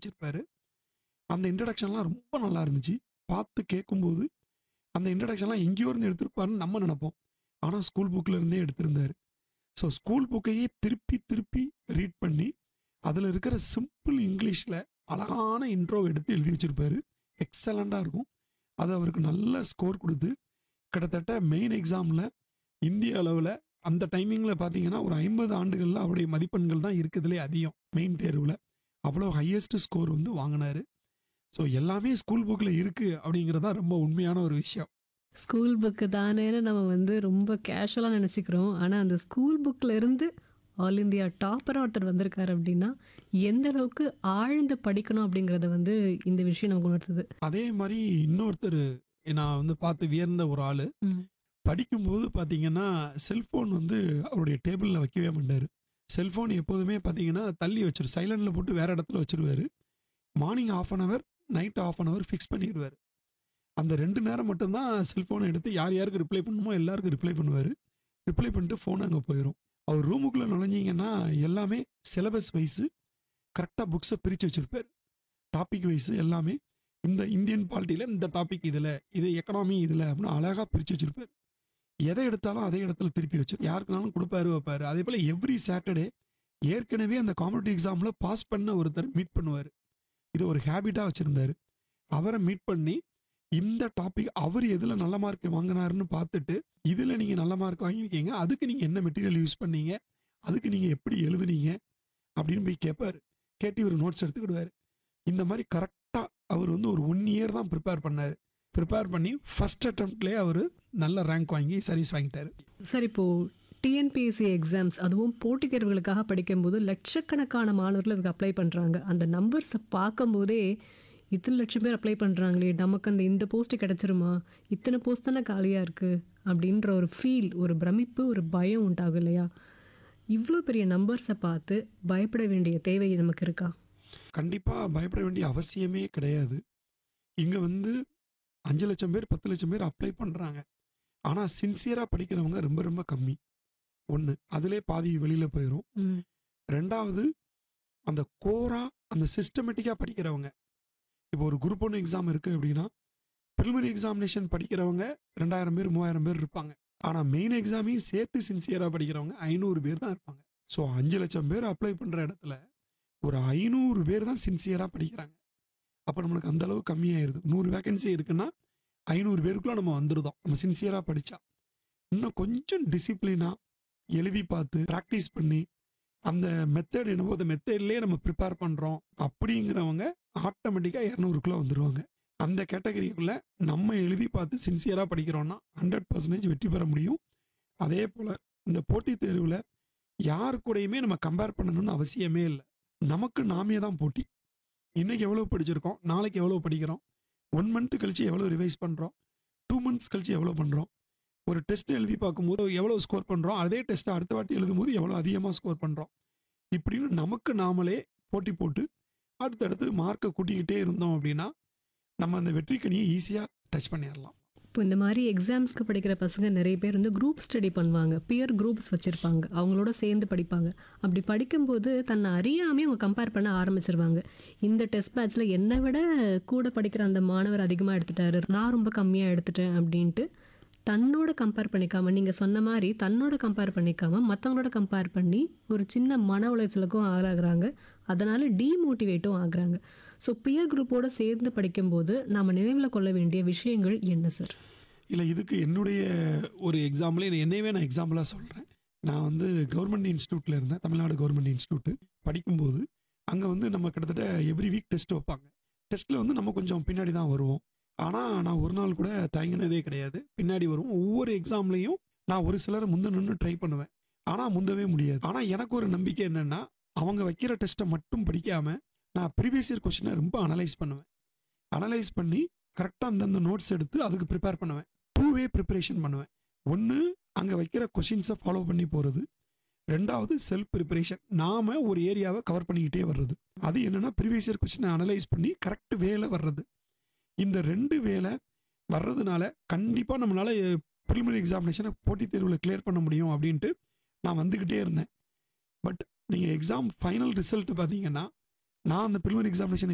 வச்சிருப்பாரு அந்த இன்ட்ரடக்ஷன்லாம் ரொம்ப நல்லா இருந்துச்சு பார்த்து கேட்கும்போது அந்த இன்ட்ரடக்ஷன்லாம் எங்கேயோ இருந்து எடுத்திருப்பாருன்னு நம்ம நினைப்போம் ஆனால் ஸ்கூல் புக்கில் இருந்தே எடுத்திருந்தாரு ஸோ ஸ்கூல் புக்கையே திருப்பி திருப்பி ரீட் பண்ணி அதில் இருக்கிற சிம்பிள் இங்கிலீஷில் அழகான இன்ட்ரோ எடுத்து எழுதி வச்சிருப்பாரு எக்ஸலண்ட்டாக இருக்கும் அது அவருக்கு நல்ல ஸ்கோர் கொடுத்து கிட்டத்தட்ட மெயின் எக்ஸாமில் இந்திய அளவில் அந்த டைமிங்கில் பார்த்தீங்கன்னா ஒரு ஐம்பது ஆண்டுகளில் அவருடைய மதிப்பெண்கள் தான் இருக்கிறதுலே அதிகம் மெயின் தேர்வில் அவ்வளோ ஹையஸ்ட் ஸ்கோர் வந்து வாங்கினாரு ஸோ எல்லாமே ஸ்கூல் புக்கில் இருக்குது அப்படிங்கிறது தான் ரொம்ப உண்மையான ஒரு விஷயம் ஸ்கூல் புக்கு தானேன்னு நம்ம வந்து ரொம்ப கேஷுவலாக நினச்சிக்கிறோம் ஆனால் அந்த ஸ்கூல் புக்கில் இருந்து ஆல் இந்தியா டாப்பர் ஒருத்தர் வந்திருக்காரு அப்படின்னா எந்த அளவுக்கு ஆழ்ந்து படிக்கணும் அப்படிங்கிறத வந்து இந்த விஷயம் நமக்கு உணர்த்துது அதே மாதிரி இன்னொருத்தர் நான் வந்து பார்த்து வியர்ந்த ஒரு ஆள் ம். படிக்கும்போது பார்த்தீங்கன்னா செல்ஃபோன் வந்து அவருடைய டேபிளில் வைக்கவே மாட்டார் செல்ஃபோன் எப்போதுமே பார்த்தீங்கன்னா தள்ளி வச்சிரு சைலண்டில் போட்டு வேற இடத்துல வச்சிருவாரு morning half an hour night half an hour fix பண்ணிடுவார் அந்த ரெண்டு நேரம் மட்டும்தான் செல்ஃபோனை எடுத்து யார் யாருக்கு ரிப்ளை பண்ணணுமோ எல்லாருக்கும் ரிப்ளை பண்ணுவார் ரிப்ளை பண்ணிட்டு ஃபோன் அங்கே போயிடும் அவர் ரூமுக்குள்ளே நுழைஞ்சிங்கன்னா எல்லாமே சிலபஸ் வைஸு கரெக்டாக புக்ஸை பிரித்து வச்சிருப்பார் டாபிக் வைஸ் எல்லாமே இந்த இந்தியன் பாலிட்டியில் இந்த டாபிக் இதில் இது எக்கனாமி இதில் அப்படின்னு அழகாக பிரித்து வச்சிருப்பார் எதை எடுத்தாலும் அதே இடத்துல திருப்பி வச்சு யாருக்குனாலும் கொடுப்பாரு வைப்பாரு அதே போல் எவ்ரி சாட்டர்டே ஏற்கனவே அந்த காம்படிட்டிவ் எக்ஸாமில் பாஸ் பண்ண ஒருத்தர் மீட் பண்ணுவார் இது ஒரு ஹேபிட்டாக வச்சுருந்தாரு அவரை மீட் பண்ணி இந்த டாபிக் அவர் எதில் நல்ல மார்க் வாங்கினாருன்னு பார்த்துட்டு இதில் நீங்கள் நல்ல மார்க் வாங்கியிருக்கீங்க அதுக்கு நீங்கள் என்ன மெட்டீரியல் யூஸ் பண்ணீங்க அதுக்கு நீங்கள் எப்படி எழுதுனீங்க அப்படின்னு போய் கேட்பாரு கேட்டு இவர் நோட்ஸ் எடுத்துக்கிடுவார் இந்த மாதிரி கரெக்டாக அவர் வந்து ஒரு ஒன் இயர் தான் ப்ரிப்பேர் பண்ணார் ப்ரிப்பேர் பண்ணி ஃபர்ஸ்ட் அட்டம்ப்ட்லேயே அவர் நல்ல ரேங்க் வாங்கி சர்வீஸ் வாங்கிட்டாரு சார் இப்போது டிஎன்பிஎஸ்சி எக்ஸாம்ஸ் அதுவும் போட்டித் தேர்வுகளுக்காக படிக்கும்போது லட்சக்கணக்கான மாணவர்கள் அதுக்கு அப்ளை பண்ணுறாங்க அந்த நம்பர்ஸை பார்க்கும்போதே இத்தனை லட்சம் பேர் அப்ளை பண்ணுறாங்களே நமக்கு அந்த இந்த போஸ்ட்டு கிடச்சிருமா இத்தனை போஸ்ட் தானே காலியாக இருக்குது அப்படின்ற ஒரு ஃபீல் ஒரு பிரமிப்பு ஒரு பயம் உண்டாகும் இல்லையா இவ்வளோ பெரிய நம்பர்ஸை பார்த்து பயப்பட வேண்டிய தேவை நமக்கு இருக்கா கண்டிப்பாக பயப்பட வேண்டிய அவசியமே கிடையாது இங்கே வந்து அஞ்சு லட்சம் பேர் பத்து லட்சம் பேர் அப்ளை பண்ணுறாங்க ஆனால் சின்சியராக படிக்கிறவங்க ரொம்ப ரொம்ப கம்மி ஒன்று அதிலே பாதி வெளியில் போயிடும் ம் ரெண்டாவது அந்த கோரா அந்த சிஸ்டமேட்டிக்காக படிக்கிறவங்க இப்போ ஒரு குரூப் ஒன்று எக்ஸாம் இருக்குது அப்படின்னா ப்ரிலிமினரி எக்ஸாமினேஷன் படிக்கிறவங்க ரெண்டாயிரம் பேர் மூவாயிரம் பேர் இருப்பாங்க ஆனால் மெயின் எக்ஸாமையும் சேர்த்து சின்சியராக படிக்கிறவங்க ஐநூறு பேர் தான் இருப்பாங்க ஸோ அஞ்சு லட்சம் பேர் அப்ளை பண்ணுற இடத்துல ஒரு ஐநூறு பேர் தான் சின்சியராக படிக்கிறாங்க அப்போ நம்மளுக்கு அந்த அளவு கம்மியாயிருது நூறு வேகன்சி இருக்குன்னா ஐநூறு பேருக்குள்ள நம்ம வந்துருதோம் நம்ம சின்சியராக படித்தா இன்னும் கொஞ்சம் டிசிப்ளினாக எழுதி பார்த்து ப்ராக்டிஸ் பண்ணி அந்த மெத்தட் என்னவோ அந்த மெத்தட்லேயே நம்ம ப்ரிப்பேர் பண்ணுறோம் அப்படிங்கிறவங்க ஆட்டோமேட்டிக்காக இரநூறுக்குள்ளே வந்துடுவாங்க அந்த கேட்டகரிக்குள்ளே நம்ம எழுதி பார்த்து சின்சியராக படிக்கிறோன்னா ஹண்ட்ரட் பர்சன்டேஜ் வெற்றி பெற முடியும் அதே போல் இந்த போட்டித் தேர்வில் யார் கூடயுமே நம்ம கம்பேர் பண்ணணும்னு அவசியமே இல்லை நமக்கு நாமே தான் போட்டி இன்னைக்கு எவ்வளோ படிச்சிருக்கோம் நாளைக்கு எவ்வளோ படிக்கிறோம் ஒன் மந்த் கழிச்சு எவ்வளோ ரிவைஸ் பண்ணுறோம் டூ மந்த்ஸ் கழிச்சு எவ்வளோ பண்ணுறோம் ஒரு டெஸ்ட் எழுதி பார்க்கும்போது எவ்வளோ ஸ்கோர் பண்ணுறோம் அதே டெஸ்ட்டை அடுத்த வாட்டி எழுதும்போது எவ்வளோ அதிகமாக ஸ்கோர் பண்ணுறோம் இப்படின்னு நமக்கு நாமளே போட்டி போட்டு அடுத்தடுத்து மார்க்கை கூட்டிக்கிட்டே இருந்தோம் அப்படின்னா நம்ம அந்த வெற்றி கனியை ஈஸியாக டச் பண்ணிடலாம் இப்போ இந்த மாதிரி எக்ஸாம்ஸ்க்கு படிக்கிற பசங்க நிறைய பேர் வந்து குரூப் ஸ்டடி பண்ணுவாங்க பியர் குரூப்ஸ் வச்சுருப்பாங்க அவங்களோட சேர்ந்து படிப்பாங்க அப்படி படிக்கும்போது தன்னை அறியாமே அவங்க கம்பேர் பண்ண ஆரம்பிச்சிருவாங்க இந்த டெஸ்ட் பேட்ச்சில் என்னை விட கூட படிக்கிற அந்த மாணவர் அதிகமாக எடுத்துட்டாரு நான் ரொம்ப கம்மியாக எடுத்துட்டேன் அப்படின்ட்டு தன்னோட கம்பேர் பண்ணிக்காம நீங்கள் சொன்ன மாதிரி தன்னோட கம்பேர் பண்ணிக்காம மற்றவங்களோட கம்பேர் பண்ணி ஒரு சின்ன மன உளைச்சலுக்கும் ஆளாகிறாங்க அதனால் டீமோட்டிவேட்டும் ஆகுறாங்க ஸோ பியர் குரூப்போட சேர்ந்து படிக்கும்போது நாம் நினைவில் கொள்ள வேண்டிய விஷயங்கள் என்ன சார் இல்லை இதுக்கு என்னுடைய ஒரு எக்ஸாம்பிளே என்னையவே நான் எக்ஸாம்பிளாக சொல்கிறேன் நான் வந்து கவர்மெண்ட் இன்ஸ்டியூட்டில் இருந்தேன் தமிழ்நாடு கவர்மெண்ட் இன்ஸ்டியூட்டு படிக்கும்போது அங்கே வந்து நம்ம கிட்டத்தட்ட எவ்ரி வீக் டெஸ்ட் வைப்பாங்க டெஸ்ட்டில் வந்து நம்ம கொஞ்சம் பின்னாடி தான் வருவோம் ஆனால் நான் ஒரு நாள் கூட தயங்கினதே கிடையாது பின்னாடி வருவோம் ஒவ்வொரு எக்ஸாம்லேயும் நான் ஒரு சிலரை முந்த நின்று ட்ரை பண்ணுவேன் ஆனால் முந்தவே முடியாது ஆனால் எனக்கு ஒரு நம்பிக்கை என்னென்னா அவங்க வைக்கிற டெஸ்ட்டை மட்டும் படிக்காமல் நான் ப்ரீவியஸ் இயர் கொஸ்டினை ரொம்ப அனலைஸ் பண்ணுவேன் அனலைஸ் பண்ணி கரெக்டாக அந்தந்த நோட்ஸ் எடுத்து அதுக்கு ப்ரிப்பேர் பண்ணுவேன் டூ வே ப்ரிப்பரேஷன் பண்ணுவேன் ஒன்று அங்கே வைக்கிற கொஷின்ஸை ஃபாலோ பண்ணி போகிறது ரெண்டாவது செல்ஃப் ப்ரிப்பரேஷன் நாம ஒரு ஏரியாவை கவர் பண்ணிக்கிட்டே வர்றது அது என்னன்னா ப்ரீவியஸ் இயர் கொஸ்டினை அனலைஸ் பண்ணி கரெக்ட் வேல வர்றது இந்த ரெண்டு வேலை வர்றதுனால கண்டிப்பாக நம்மளால ப்ரிலிமினரி எக்ஸாமினேஷனை போட்டித் தேர்வில் கிளியர் பண்ண முடியும் அப்படின்ட்டு நான் வந்துக்கிட்டே இருந்தேன் பட் நீங்கள் எக்ஸாம் ஃபைனல் ரிசல்ட் பார்த்தீங்கன்னா நான் அந்த ப்ரிலிமினரி எக்ஸாமினேஷனை